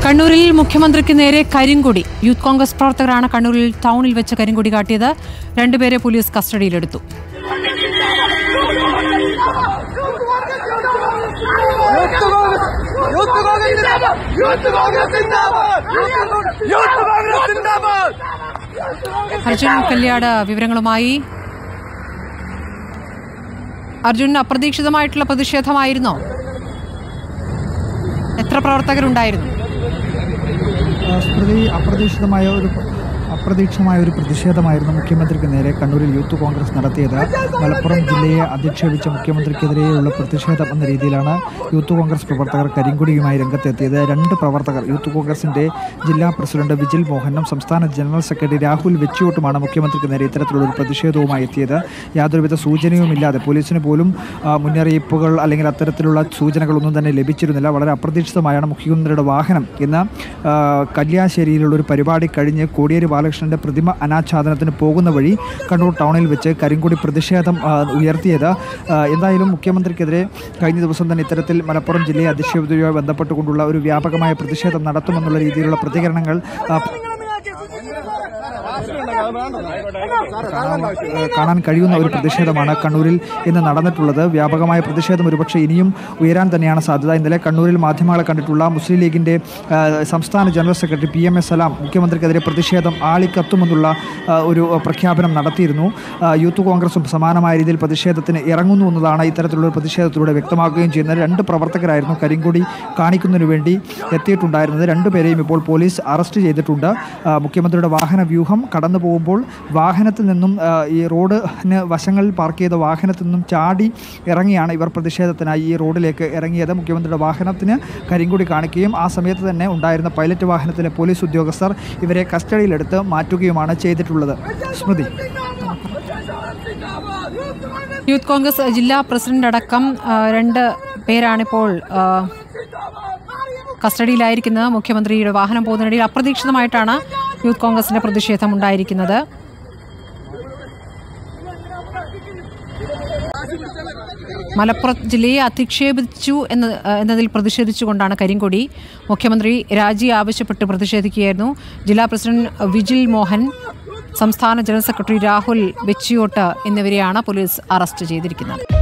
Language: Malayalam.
കണ്ണൂരിൽ മുഖ്യമന്ത്രിക്ക് നേരെ കരിങ്കൊടി യൂത്ത് കോൺഗ്രസ് പ്രവർത്തകരാണ് കണ്ണൂരിൽ ടൗണിൽ വെച്ച് കരിങ്കൊടി കാട്ടിയത് രണ്ടുപേരെ പോലീസ് കസ്റ്റഡിയിലെടുത്തു യൂത്ത് കോൺഗ്രസ് യൂത്ത് കോൺഗ്രസ് സിന്ദാബാദ് യൂത്ത് കോൺഗ്രസ് സിന്ദാബാദ് അർജുൻ കല്യാട് വിവരങ്ങളുമായി അർജുൻ അപ്രതീക്ഷിതമായിട്ടുള്ള പ്രതിഷേധമായിരുന്നോ എത്ര പ്രവർത്തകരുണ്ടായിരുന്നു ആ, സ്മൃതി അപ്രതീക്ഷിതമായ ഒരു അപ്രതീക്ഷിതമായ ഒരു പ്രതിഷേധമായിരുന്നു മുഖ്യമന്ത്രിക്ക് നേരെ കണ്ണൂരിൽ യൂത്ത് കോൺഗ്രസ് നടത്തിയത് മലപ്പുറം ജില്ലയെ അധിക്ഷേപിച്ച മുഖ്യമന്ത്രിക്കെതിരെയുള്ള പ്രതിഷേധം എന്ന രീതിയിലാണ് യൂത്ത് കോൺഗ്രസ് പ്രവർത്തകർ കരിങ്കൊടിയുമായി രംഗത്തെത്തിയത് രണ്ട് പ്രവർത്തകർ യൂത്ത് കോൺഗ്രസിന്റെ ജില്ലാ പ്രസിഡന്റ് വിജിൽ മോഹനും സംസ്ഥാന ജനറൽ സെക്രട്ടറി രാഹുൽ വെച്ചിയോട്ടുമാണ് മുഖ്യമന്ത്രിക്ക് നേരെ ഇത്തരത്തിലുള്ള ഒരു പ്രതിഷേധവുമായി എത്തിയത് യാതൊരുവിധ സൂചനയുമില്ലാതെ പോലീസിന് പോലും ആ, മുന്നറിയിപ്പുകൾ അല്ലെങ്കിൽ അത്തരത്തിലുള്ള സൂചനകളൊന്നും തന്നെ ലഭിച്ചിരുന്നില്ല വളരെ അപ്രതീക്ഷിതമായാണ് മുഖ്യമന്ത്രിയുടെ വാഹനം ഇന്ന് ആ, കല്യാശ്ശേരിയിലുള്ള ഒരു പരിപാടി കഴിഞ്ഞ് കോടിയേരി ബാലകൃഷ്ണന്റെ പ്രതിമ അനാച്ഛാദനത്തിന് പോകുന്ന വഴി കണ്ണൂർ ടൗണിൽ വെച്ച് കരിങ്കൊടി പ്രതിഷേധം ആ, ഉയർത്തിയത് ആ, എന്തായാലും മുഖ്യമന്ത്രിക്കെതിരെ കഴിഞ്ഞ ദിവസം തന്നെ ഇത്തരത്തിൽ മലപ്പുറം ജില്ലയെ അധിക്ഷേപിതയുമായി ബന്ധപ്പെട്ടുകൊണ്ടുള്ള ഒരു വ്യാപകമായ പ്രതിഷേധം നടത്തുമെന്നുള്ള രീതിയിലുള്ള പ്രതികരണങ്ങൾ ആ, കാണാൻ ഏഹ് കാണാൻ കഴിയുന്ന ഒരു പ്രതിഷേധമാണ് കണ്ണൂരിൽ ഇന്ന് നടന്നിട്ടുള്ളത് വ്യാപകമായ പ്രതിഷേധം ഒരുപക്ഷെ ഇനിയും ഉയരാൻ തന്നെയാണ് സാധ്യത ഇന്നലെ കണ്ണൂരിൽ മാധ്യമങ്ങളെ കണ്ടിട്ടുള്ള മുസ്ലിം ലീഗിന്റെ ഏഹ് സംസ്ഥാന general secretary P M S Salam മുഖ്യമന്ത്രിക്കെതിരെ പ്രതിഷേധം ആളിക്കത്തുമെന്നുള്ള ഏഹ് ഒരു പ്രഖ്യാപനം നടത്തിയിരുന്നു ഏഹ് യൂത്ത് കോൺഗ്രസും സമാനമായ രീതിയിൽ പ്രതിഷേധത്തിന് ഇറങ്ങുന്നു എന്നതാണ് ഇത്തരത്തിലുള്ള ഒരു പ്രതിഷേധത്തിലൂടെ വ്യക്തമാക്കുകയും ചെയ്യുന്നത് രണ്ട് പ്രവർത്തകരായിരുന്നു കരിങ്കൊടി കാണിക്കുന്നതിന് വേണ്ടി എത്തിയിട്ടുണ്ടായിരുന്നത് രണ്ടുപേരെയും ഇപ്പോൾ പോലീസ് അറസ്റ്റ് ചെയ്തിട്ടുണ്ട് ആ, മുഖ്യമന്ത്രിയുടെ വാഹന വ്യൂഹം കടന്നു പോകുമ്പോൾ വാഹനത്തിൽ നിന്നും ആ, ഈ റോഡിന് വശങ്ങളിൽ പാർക്ക് ചെയ്ത വാഹനത്തിൽ നിന്നും ചാടി ഇറങ്ങിയാണ് ഇവർ പ്രതിഷേധത്തിനായി ഈ റോഡിലേക്ക് ഇറങ്ങിയത് മുഖ്യമന്ത്രിയുടെ വാഹനത്തിന് കരിങ്കൊടി കാണിക്കുകയും ആ സമയത്ത് തന്നെ ഉണ്ടായിരുന്ന പൈലറ്റ് വാഹനത്തിലെ പോലീസ് ഉദ്യോഗസ്ഥർ ഇവരെ കസ്റ്റഡിയിലെടുത്ത് മാറ്റുകയുമാണ് ചെയ്തിട്ടുള്ളത് സ്മൃതി യൂത്ത് കോൺഗ്രസ് ജില്ലാ പ്രസിഡന്റ് അടക്കം ആ, രണ്ട് പേരാണിപ്പോൾ ആ, കസ്റ്റഡിയിലായിരിക്കുന്നത് മുഖ്യമന്ത്രിയുടെ വാഹനം പോകുന്നതിനിടയിൽ അപ്രതീക്ഷിതമായിട്ടാണ് യൂത്ത് കോൺഗ്രസിന്റെ പ്രതിഷേധം ഉണ്ടായിരിക്കുന്നത് മലപ്പുറം ജില്ലയെ അധിക്ഷേപിച്ചു എന്ന് എന്നതിൽ പ്രതിഷേധിച്ചുകൊണ്ടാണ് കരിങ്കൊടി മുഖ്യമന്ത്രി രാജി ആവശ്യപ്പെട്ട് പ്രതിഷേധിക്കുകയായിരുന്നു ജില്ലാ പ്രസിഡന്റ് വിജിൽ മോഹൻ സംസ്ഥാന ജനറൽ സെക്രട്ടറി രാഹുൽ വെച്ചിയോട്ട് എന്നിവരെയാണ് പോലീസ് അറസ്റ്റ് ചെയ്തിരിക്കുന്നത്